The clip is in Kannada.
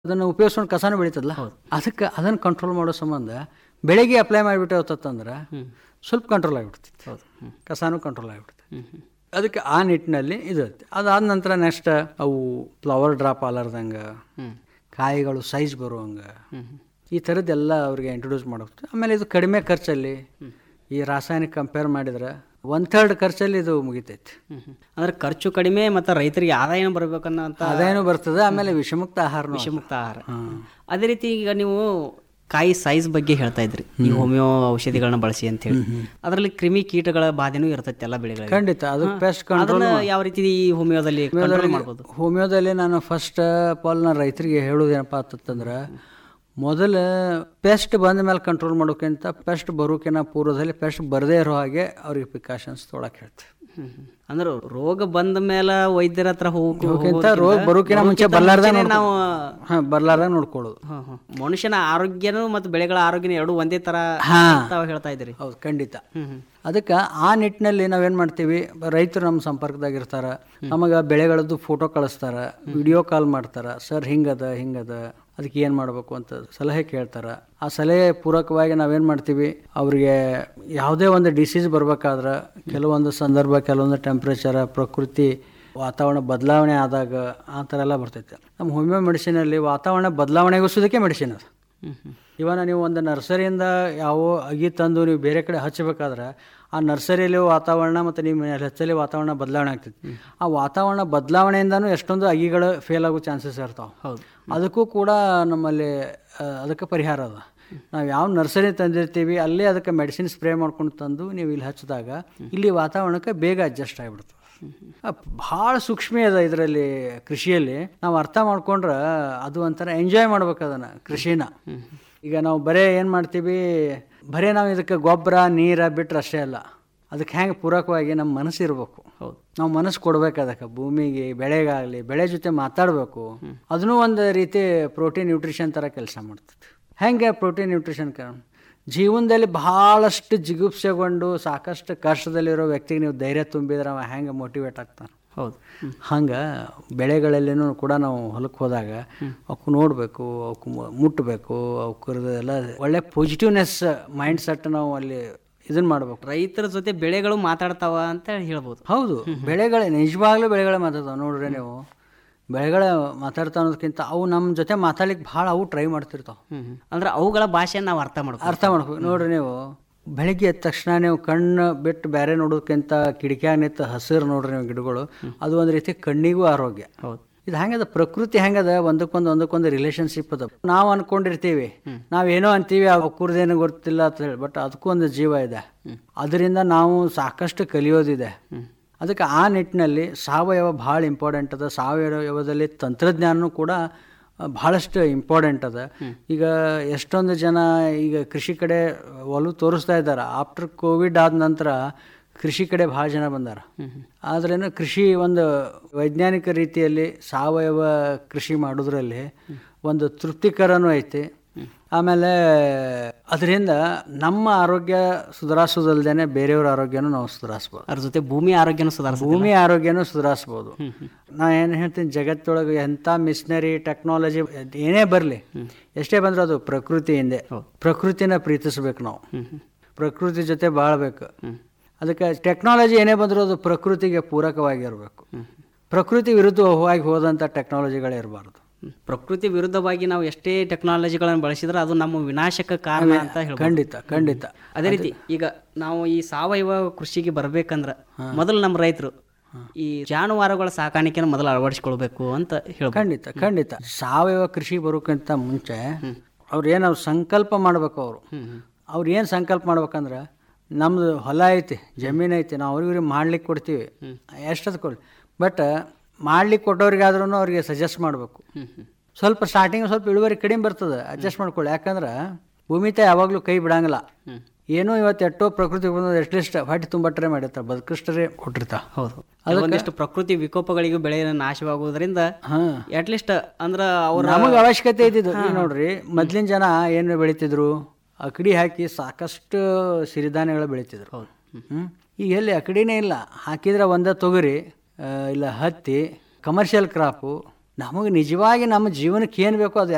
ಅದನ್ನು ಉಪಯೋಗಿಸ್ಕೊಂಡು ಕಸನೂ ಬೆಳೀತದಲ್ಲ ಅದಕ್ಕೆ ಅದನ್ನು ಕಂಟ್ರೋಲ್ ಮಾಡೋ ಸಂಬಂಧ ಬೆಳಗ್ಗೆ ಅಪ್ಲೈ ಮಾಡಿಬಿಟ್ಟೆ ಹೊತ್ತಂದ್ರೆ ಸ್ವಲ್ಪ ಕಂಟ್ರೋಲ್ ಆಗಿಬಿಡ್ತೈತಿ ಹೌದು ಹ್ಮ್. ಕಸನೂ ಕಂಟ್ರೋಲ್ ಆಗಿಬಿಡ್ತೈತಿ ಹ್ಮ್ ಹ್ಮ್. ಅದಕ್ಕೆ ಆ ನಿಟ್ಟಿನಲ್ಲಿ ಇದು ಐತಿ ಅದಾದ ನಂತರ ನೆಕ್ಸ್ಟ್ ಅವು ಫ್ಲವರ್ ಡ್ರಾಪ್ ಆಲಾರ್ದಂಗೆ ಹ್ಮ್. ಕಾಯಿಗಳು ಸೈಜ್ ಬರುವಂಗೆ ಹ್ಮ್ ಹ್ಮ್. ಈ ಥರದ್ದೆಲ್ಲ ಅವ್ರಿಗೆ ಇಂಟ್ರೊಡ್ಯೂಸ್ ಮಾಡೋದು ಆಮೇಲೆ ಇದು ಕಡಿಮೆ ಖರ್ಚಲ್ಲಿ ಈ ರಾಸಾಯನಿಕ ಕಂಪೇರ್ ಮಾಡಿದ್ರೆ ಒನ್ ಥರ್ಡ್ ಖರ್ಚಲ್ಲಿ ಇದು ಮುಗಿತೈತಿ ಹ್ಮ್ ಹ್ಮ್. ಅಂದ್ರೆ ಖರ್ಚು ಕಡಿಮೆ ಮತ್ತು ರೈತರಿಗೆ ಆದಾಯ ಬರ್ಬೇಕನ್ನೋ ಅಂತ ಅದೇನು ಬರ್ತದೆ ಆಮೇಲೆ ವಿಷಮುಕ್ತ ಆಹಾರನೂ ವಿಷಮುಕ್ತ ಆಹಾರ ಅದೇ ರೀತಿ ಈಗ ನೀವು ಕಾಯಿ ಸೈಜ್ ಬಗ್ಗೆ ಹೇಳ್ತಾ ಇದ್ರಿ ಈ ಹೋಮಿಯೋ ಔಷಧಿಗಳನ್ನ ಬಳಸಿ ಅಂತ ಹೇಳಿ ಅದರಲ್ಲಿ ಕ್ರಿಮಿ ಕೀಟಗಳ ಬಾಧೆನೂ ಇರ್ತೈತೆ ಎಲ್ಲ ಬೆಳೆಗಳಿಗೆ ಖಂಡಿತ ಅದು ಪೆಸ್ಟ್ ಕಂಟ್ರೋಲ್ ಅದನ್ನ ಯಾವ ರೀತಿ ಈ ಹೋಮಿಯೋದಲ್ಲಿ ಕಂಟ್ರೋಲ್ ಮಾಡ್ಬೋದು ಹೋಮಿಯೋದಲ್ಲಿ ನಾನು ಫಸ್ಟ್ ಆಫ್ ಆಲ್ ನಾನು ರೈತರಿಗೆ ಹೇಳೋದೇನಪ್ಪ ಅಂತಂದ್ರೆ ಮೊದಲು ಪೆಸ್ಟ್ ಬಂದ ಮೇಲೆ ಕಂಟ್ರೋಲ್ ಮಾಡೋಕ್ಕಿಂತ ಪೆಸ್ಟ್ ಬರೋಕಿನ ಪೂರ್ವದಲ್ಲಿ ಪೆಸ್ಟ್ ಬರದೇ ಇರೋ ಹಾಗೆ ಅವ್ರಿಗೆ ಪ್ರಿಕಾಷನ್ಸ್ ತೊಗೊಳಕ್ಕೆ ಹೇಳ್ತೀವಿ ಹ್ಮ್ ಹ್ಮ್. ಅಂದ್ರೆ ರೋಗ ಬಂದ ಮೇಲೆ ವೈದ್ಯರ ಹತ್ರ ಹೋಗಕ್ಕೆ ಹೋಗೋಕ್ಕಿಂತ ರೋಗ ಬರೋಕಿನ ಮುಂಚೆ ಬರ್ಲಾರ್ದ ನಾವು ಹಾಂ ಬರ್ಲಾರ್ದಾಗ ನೋಡ್ಕೊಳ್ಳೋದು ಹ್ಮ್, ಹ್ಮ್. ಮನುಷ್ಯನ ಆರೋಗ್ಯನೂ ಮತ್ತು ಬೆಳೆಗಳ ಆರೋಗ್ಯನೂ ಎರಡು ಒಂದೇ ತರ ತಾವು ಹೇಳ್ತಾ ಇದ್ರಿ ಹೌದು ಖಂಡಿತ ಹ್ಮ್ ಹ್ಮ್. ಅದಕ್ಕೆ ಆ ನಿಟ್ಟಿನಲ್ಲಿ ನಾವೇನು ಮಾಡ್ತೀವಿ ರೈತರು ನಮ್ಮ ಸಂಪರ್ಕದಾಗ ಇರ್ತಾರ ನಮಗೆ ಬೆಳೆಗಳದ್ದು ಫೋಟೋ ಕಳಿಸ್ತಾರ ವಿಡಿಯೋ ಕಾಲ್ ಮಾಡ್ತಾರ ಸರ್ ಹಿಂಗದ ಹಿಂಗದ ಅದಕ್ಕೆ ಏನು ಮಾಡಬೇಕು ಅಂತ ಸಲಹೆ ಕೇಳ್ತಾರ ಆ ಸಲಹೆ ಪೂರಕವಾಗಿ ನಾವೇನು ಮಾಡ್ತೀವಿ ಅವ್ರಿಗೆ ಯಾವುದೇ ಒಂದು ಡಿಸೀಸ್ ಬರ್ಬೇಕಾದ್ರೆ ಕೆಲವೊಂದು ಸಂದರ್ಭ ಕೆಲವೊಂದು ಟೆಂಪ್ರೇಚರ ಪ್ರಕೃತಿ ವಾತಾವರಣ ಬದಲಾವಣೆ ಆದಾಗ ಆ ಥರ ಎಲ್ಲ ಬರ್ತೈತೆ ನಮ್ಮ ಹೋಮಿಯೋ ಮೆಡಿಸಿನಲ್ಲಿ ವಾತಾವರಣ ಬದಲಾವಣೆಗೊಳಿಸೋದಕ್ಕೆ ಮೆಡಿಸಿನ್ ಅದು ಹ್ಮ್ ಹ್ಮ್. ಇವನ ನೀವು ಒಂದು ನರ್ಸರಿಯಿಂದ ಯಾವ ಅಗಿ ತಂದು ನೀವು ಬೇರೆ ಕಡೆ ಹಚ್ಚಬೇಕಾದ್ರೆ ಆ ನರ್ಸರಿಯಲ್ಲಿ ವಾತಾವರಣ ಮತ್ತು ನಿಮ್ಮ ಹಚ್ಚಲ್ಲಿ ವಾತಾವರಣ ಬದಲಾವಣೆ ಆಗ್ತೈತಿ ಆ ವಾತಾವರಣ ಬದಲಾವಣೆಯಿಂದನೂ ಎಷ್ಟೊಂದು ಅಗಿಗಳು ಫೇಲ್ ಆಗೋ ಚಾನ್ಸಸ್ ಇರ್ತಾವೆ ಹೌದು ಅದಕ್ಕೂ ಕೂಡ ನಮ್ಮಲ್ಲಿ ಆ, ಅದಕ್ಕೆ ಪರಿಹಾರ ಅದ ನಾವು ಯಾವ ನರ್ಸರಿ ತಂದಿರ್ತೀವಿ ಅಲ್ಲೇ ಅದಕ್ಕೆ ಮೆಡಿಸಿನ್ ಸ್ಪ್ರೇ ಮಾಡ್ಕೊಂಡು ತಂದು ನೀವು ಇಲ್ಲಿ ಹಚ್ಚಿದಾಗ ಇಲ್ಲಿ ವಾತಾವರಣಕ್ಕೆ ಬೇಗ ಅಡ್ಜಸ್ಟ್ ಆಗಿಬಿಡ್ತದೆ ಭಾಳ ಸೂಕ್ಷ್ಮ ಅದ ಇದರಲ್ಲಿ ಕೃಷಿಯಲ್ಲಿ ನಾವು ಅರ್ಥ ಮಾಡ್ಕೊಂಡ್ರೆ ಅದು ಒಂಥರ ಎಂಜಾಯ್ ಮಾಡ್ಬೇಕು ಅದನ್ನು ಕೃಷಿನ ಈಗ ನಾವು ಬರೇ ಏನು ಮಾಡ್ತೀವಿ ಬರೇ ನಾವು ಇದಕ್ಕೆ ಗೊಬ್ಬರ ನೀರ ಬಿಟ್ರೆ ಅಷ್ಟೇ ಅಲ್ಲ ಅದಕ್ಕೆ ಹೆಂಗೆ ಪೂರಕವಾಗಿ ನಮ್ಮ ಮನಸ್ಸು ಇರಬೇಕು ಹೌದು ನಾವು ಮನಸ್ಸು ಕೊಡ್ಬೇಕು ಅದಕ್ಕೆ ಭೂಮಿಗೆ ಬೆಳೆಗಾಗಲಿ ಬೆಳೆ ಜೊತೆ ಮಾತಾಡಬೇಕು ಅದನ್ನೂ ಒಂದು ರೀತಿ ಪ್ರೋಟೀನ್ ನ್ಯೂಟ್ರಿಷನ್ ಥರ ಕೆಲಸ ಮಾಡ್ತದೆ ಹೆಂಗೆ ಪ್ರೋಟೀನ್ ನ್ಯೂಟ್ರಿಷನ್ ಕಾರಣ ಜೀವನದಲ್ಲಿ ಬಹಳಷ್ಟು ಜಿಗುಪ್ಸೆಗೊಂಡು ಸಾಕಷ್ಟು ಕಷ್ಟದಲ್ಲಿರೋ ವ್ಯಕ್ತಿಗೆ ನೀವು ಧೈರ್ಯ ತುಂಬಿದ್ರೆ ಅವ ಹೆಂಗೆ ಮೋಟಿವೇಟ್ ಆಗ್ತಾನೆ ಹೌದು ಹ್ಮ್. ಹಂಗೆ ಬೆಳೆಗಳಲ್ಲಿನೂ ಕೂಡ ನಾವು ಹೊಲಕ್ಕೆ ಹೋದಾಗ ಅವಕ್ಕೆ ನೋಡಬೇಕು ಅವಕ್ಕೆ ಮುಟ್ಟಬೇಕು ಅವಕ್ಕೆಲ್ಲ ಒಳ್ಳೆ ಪಾಸಿಟಿವ್ನೆಸ್ ಮೈಂಡ್ ಸೆಟ್ ನಾವು ಅಲ್ಲಿ ಇದನ್ನು ಮಾಡಬೇಕು ರೈತರ ಜೊತೆ ಬೆಳೆಗಳು ಮಾತಾಡ್ತಾವ ಅಂತ ಹೇಳ್ಬೋದು ಹೌದು ಬೆಳೆಗಳೇ ನಿಜವಾಗ್ಲೂ ಬೆಳೆಗಳೇ ಮಾತಾಡ್ತಾವೆ ನೋಡ್ರಿ ನೀವು ಬೆಳೆಗಳ ಮಾತಾಡ್ತಾ ಅನ್ನೋದಕ್ಕಿಂತ ಅವು ನಮ್ಮ ಜೊತೆ ಮಾತಾಡ್ಲಿಕ್ಕೆ ಭಾಳ ಅವು ಟ್ರೈ ಮಾಡ್ತಿರ್ತಾವೆ ಹ್ಮ್ ಹ್ಮ್. ಅಂದ್ರೆ ಅವುಗಳ ಭಾಷೆಯನ್ನು ನಾವು ಅರ್ಥ ಮಾಡ್ಕೊ ಅರ್ಥ ಮಾಡ್ಬೇಕು ನೋಡ್ರಿ ನೀವು ಬೆಳಿಗ್ಗೆ ಎದ್ದ ತಕ್ಷಣ ನೀವು ಕಣ್ಣು ಬಿಟ್ಟು ಬೇರೆ ನೋಡೋದಕ್ಕಿಂತ ಕಿಟಕಿಯಾಗ ನಿಂತು ಹಸಿರು ನೋಡ್ರಿ ನೀವು ಗಿಡಗಳು ಅದು ಒಂದು ರೀತಿ ಕಣ್ಣಿಗೂ ಆರೋಗ್ಯ ಹೌದು ಇದು ಹೆಂಗದ ಪ್ರಕೃತಿ ಹೆಂಗದ ಒಂದಕ್ಕೊಂದು ಒಂದಕ್ಕೊಂದು ರಿಲೇಶನ್ಶಿಪ್ ಅದ ನಾವು ಅನ್ಕೊಂಡಿರ್ತೀವಿ ನಾವೇನೋ ಅಂತೀವಿ ಆ ಕುರ್ದೇನು ಗೊತ್ತಿಲ್ಲ ಅಂತ ಹೇಳಿ ಬಟ್ ಅದಕ್ಕೂ ಒಂದು ಜೀವ ಇದೆ ಅದರಿಂದ ನಾವು ಸಾಕಷ್ಟು ಕಲಿಯೋದಿದೆ ಅದಕ್ಕೆ ಆ ನಿಟ್ಟಿನಲ್ಲಿ ಸಾವಯವ ಭಾಳ ಇಂಪಾರ್ಟೆಂಟ್ ಅದ ಸಾವಯವದಲ್ಲಿ ತಂತ್ರಜ್ಞಾನನೂ ಕೂಡ ಆ, ಭಾಳಷ್ಟು ಇಂಪಾರ್ಟೆಂಟ್ ಅದ ಈಗ ಎಷ್ಟೊಂದು ಜನ ಈಗ ಕೃಷಿ ಕಡೆ ಒಲವು ತೋರಿಸ್ತಾ ಇದ್ದಾರೆ ಆಫ್ಟರ್ ಕೋವಿಡ್ ಆದ ನಂತರ ಕೃಷಿ ಕಡೆ ಭಾಳ ಜನ ಬಂದಾರ ಆದ್ರೇನು ಕೃಷಿ ಒಂದು ವೈಜ್ಞಾನಿಕ ರೀತಿಯಲ್ಲಿ ಸಾವಯವ ಕೃಷಿ ಮಾಡೋದ್ರಲ್ಲಿ ಒಂದು ತೃಪ್ತಿಕರನೂ ಐತಿ ಆಮೇಲೆ ಅದರಿಂದ ನಮ್ಮ ಆರೋಗ್ಯ ಸುಧಾರಿಸೋದಲ್ದೇನೆ ಬೇರೆಯವ್ರ ಆರೋಗ್ಯನೂ ನಾವು ಸುಧಾರಿಸ್ಬೋದು ಅದ್ರ ಜೊತೆ ಭೂಮಿ ಆರೋಗ್ಯನೂ ಸುಧಾರಿಸ ಭೂಮಿ ಆರೋಗ್ಯನೂ ಸುಧಾರಿಸ್ಬೋದು ನಾ ಏನು ಹೇಳ್ತೀನಿ ಜಗತ್ತೊಳಗೆ ಎಂಥ ಮಿಷನರಿ ಟೆಕ್ನಾಲಜಿ ಏನೇ ಬರಲಿ ಎಷ್ಟೇ ಬಂದರೂ ಅದು ಪ್ರಕೃತಿಯಿಂದೆ ಪ್ರಕೃತಿನ ಪ್ರೀತಿಸ್ಬೇಕು ನಾವು ಪ್ರಕೃತಿ ಜೊತೆ ಬಾಳ್ಬೇಕು ಅದಕ್ಕೆ ಟೆಕ್ನಾಲಜಿ ಏನೇ ಬಂದರೂ ಅದು ಪ್ರಕೃತಿಗೆ ಪೂರಕವಾಗಿರಬೇಕು ಪ್ರಕೃತಿ ವಿರುದ್ಧವಾಗಿ ಹೋದಂಥ ಟೆಕ್ನಾಲಜಿಗಳೇ ಇರಬಾರ್ದು ಹ್ಮ್. ಪ್ರಕೃತಿ ವಿರುದ್ಧವಾಗಿ ನಾವು ಎಷ್ಟೇ ಟೆಕ್ನಾಲಜಿಗಳನ್ನು ಬಳಸಿದ್ರೆ ಅದು ನಮ್ಮ ವಿನಾಶಕ ಕಾರಣ ಅಂತ ಹೇಳ್ಬೋದು ಖಂಡಿತ ಖಂಡಿತ ಅದೇ ರೀತಿ ಈಗ ನಾವು ಈ ಸಾವಯವ ಕೃಷಿಗೆ ಬರ್ಬೇಕಂದ್ರ ಮೊದಲು ನಮ್ಮ ರೈತರು ಈ ಜಾನುವಾರುಗಳ ಸಾಕಾಣಿಕೆನ ಮೊದಲು ಅಳವಡಿಸ್ಕೊಳ್ಬೇಕು ಅಂತ ಹೇಳ್ಬೋದು ಖಂಡಿತ ಖಂಡಿತ ಸಾವಯವ ಕೃಷಿ ಬರೋಕ್ಕಿಂತ ಮುಂಚೆ ಅವ್ರು ಏನು ಅವ್ರು ಸಂಕಲ್ಪ ಮಾಡ್ಬೇಕು ಅವರು ಅವ್ರು ಏನು ಸಂಕಲ್ಪ ಮಾಡ್ಬೇಕಂದ್ರೆ ನಮ್ದು ಹೊಲ ಐತಿ ಜಮೀನು ಐತಿ ನಾವು ಅವ್ರಿಗೆ ಇವ್ರಿಗೆ ಮಾಡ್ಲಿಕ್ಕೆ ಕೊಡ್ತೀವಿ ಎಷ್ಟದು ಕೊಡಿ ಬಟ್ ಮಾಡ್ಲಿಕ್ಕೆ ಕೊಟ್ಟವ್ರಿಗಾದ್ರೂ ಅವ್ರಿಗೆ ಸಜೆಸ್ಟ್ ಮಾಡಬೇಕು ಸ್ವಲ್ಪ ಸ್ಟಾರ್ಟಿಂಗ್ ಸ್ವಲ್ಪ ಇಳುವರಿ ಕಡಿಮೆ ಬರ್ತದೆ ಅಡ್ಜಸ್ಟ್ ಮಾಡ್ಕೊಳ್ಳಿ ಯಾಕಂದ್ರೆ ಭೂಮಿ ತಾಯಿ ಯಾವಾಗಲೂ ಕೈ ಬಿಡಂಗಿಲ್ಲ ಏನೋ ಇವತ್ತು ಎಷ್ಟೋ ಪ್ರಕೃತಿ ಬಂದದ್ದು ಎಟ್ಲೀಸ್ಟ್ ಹೊಟ್ಟೆ ತುಂಬಟ್ಟರೆ ಮಾಡಿರ್ತಾರೆ ಬದುಕಿಷ್ಟರೇ ಕೊಟ್ಟಿರ್ತಾರೆ ಹೌದು ಒಂದಿಷ್ಟು ಪ್ರಕೃತಿ ವಿಕೋಪಗಳಿಗೂ ಬೆಳೆ ನಾಶವಾಗುವುದರಿಂದ ಹಾಂ ಅಟ್ಲೀಸ್ಟ್ ಅಂದ್ರ ಅವ್ರ ನಮಗೆ ಅವಶ್ಯಕತೆ ಇದ್ದಿದ್ದು ಈಗ ನೋಡ್ರಿ ಮೊದ್ಲಿನ ಜನ ಏನು ಬೆಳಿತಿದ್ರು ಅಕಡಿ ಹಾಕಿ ಸಾಕಷ್ಟು ಸಿರಿಧಾನ್ಯಗಳು ಬೆಳಿತಿದ್ರು ಹೌದು ಹ್ಮ್ ಈಗ ಎಲ್ಲಿ ಅಕಡಿನೇ ಇಲ್ಲ ಹಾಕಿದ್ರೆ ಒಂದೇ ತೊಗರಿ ಆ, ಇಲ್ಲ ಹತ್ತಿ ಕಮರ್ಷಿಯಲ್ ಕ್ರಾಪು ನಮಗೆ ನಿಜವಾಗಿ ನಮ್ಮ ಜೀವನಕ್ಕೆ ಏನು ಬೇಕೋ ಅದು